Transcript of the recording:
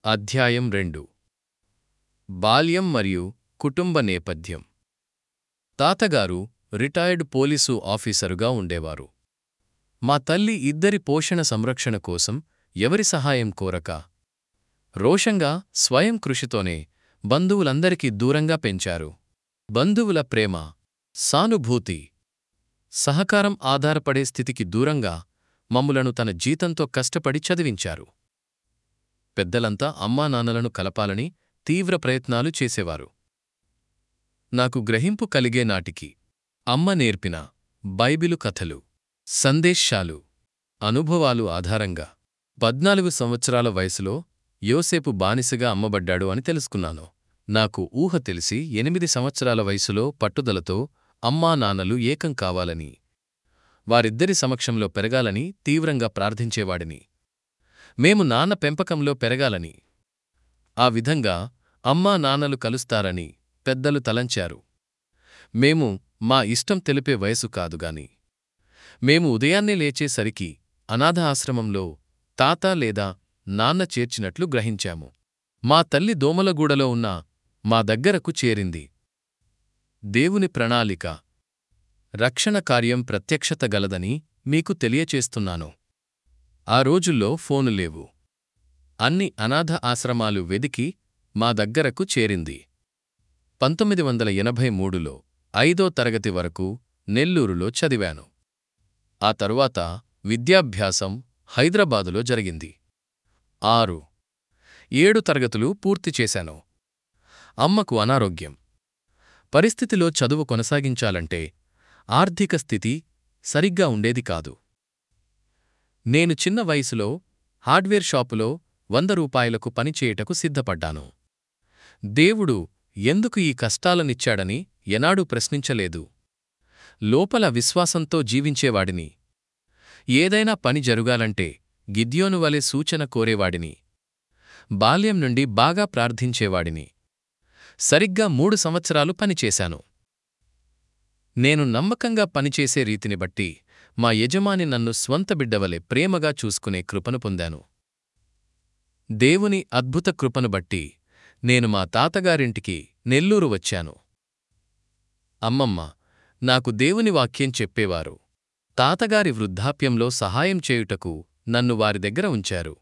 అధ్యాయం రెండు బాల్యం మరియు కుటుంబ నేపథ్యం తాతగారు రిటైర్డ్ పోలీసు ఆఫీసరుగా ఉండేవారు మా తల్లి ఇద్దరి పోషణ సంరక్షణ కోసం ఎవరి సహాయం కోరక రోషంగా స్వయం కృషితోనే బంధువులందరికీ దూరంగా పెంచారు బంధువుల ప్రేమ సానుభూతి సహకారం ఆధారపడే స్థితికి దూరంగా మమ్ములను తన జీతంతో కష్టపడి చదివించారు పెద్దలంతా అమ్మానాన్నలను కలపాలని తీవ్ర ప్రయత్నాలు చేసేవారు నాకు గ్రహింపు కలిగే నాటికి అమ్మ నేర్పిన బైబిలు కథలు సందేశాలు అనుభవాలు ఆధారంగా పద్నాలుగు సంవత్సరాల వయసులో యోసేపు బానిసగా అమ్మబడ్డాడు అని తెలుసుకున్నాను నాకు ఊహ తెలిసి ఎనిమిది సంవత్సరాల వయసులో పట్టుదలతో అమ్మా నాన్నలు ఏకం కావాలని వారిద్దరి సమక్షంలో పెరగాలని తీవ్రంగా ప్రార్థించేవాడిని మేము నాన్న పెంపకంలో పెరగాలని ఆ విధంగా అమ్మా నాన్నలు కలుస్తారని పెద్దలు తలంచారు మేము మా ఇష్టం తెలిపే వయసు కాదుగాని మేము ఉదయాన్నే లేచేసరికి అనాథ ఆశ్రమంలో తాత లేదా నాన్న చేర్చినట్లు గ్రహించాము మా తల్లి దోమలగూడలో ఉన్న మా దగ్గరకు చేరింది దేవుని ప్రణాళిక రక్షణ కార్యం ప్రత్యక్షత గలదని మీకు తెలియచేస్తున్నాను ఆ రోజుల్లో ఫోను లేవు అన్ని అనాథ ఆశ్రమాలు వెదికి మా దగ్గరకు చేరింది పంతొమ్మిది వందల ఎనభై మూడులో ఐదో తరగతి వరకు నెల్లూరులో చదివాను ఆ తరువాత విద్యాభ్యాసం హైదరాబాదులో జరిగింది ఆరు ఏడు తరగతులు పూర్తి చేశాను అమ్మకు అనారోగ్యం పరిస్థితిలో చదువు కొనసాగించాలంటే ఆర్థిక స్థితి సరిగ్గా ఉండేది కాదు నేను చిన్న వయసులో హార్డ్వేర్ షాపులో వంద రూపాయలకు పనిచేయటకు సిద్ధపడ్డాను దేవుడు ఎందుకు ఈ కష్టాలనిచ్చాడని ఎనాడూ ప్రశ్నించలేదు లోపల విశ్వాసంతో జీవించేవాడిని ఏదైనా పని జరుగాలంటే గిద్యోను వలె సూచన కోరేవాడిని బాల్యం నుండి బాగా ప్రార్థించేవాడిని సరిగ్గా మూడు సంవత్సరాలు పనిచేశాను నేను నమ్మకంగా పనిచేసే రీతిని బట్టి మా యజమాని నన్ను స్వంత బిడ్డవలె ప్రేమగా చూసుకునే కృపను పొందాను దేవుని అద్భుత కృపను బట్టి నేను మా తాతగారింటికి నెల్లూరు వచ్చాను అమ్మమ్మ నాకు దేవుని వాక్యం చెప్పేవారు తాతగారి వృద్ధాప్యంలో సహాయం చేయుటకు నన్ను వారి దగ్గర ఉంచారు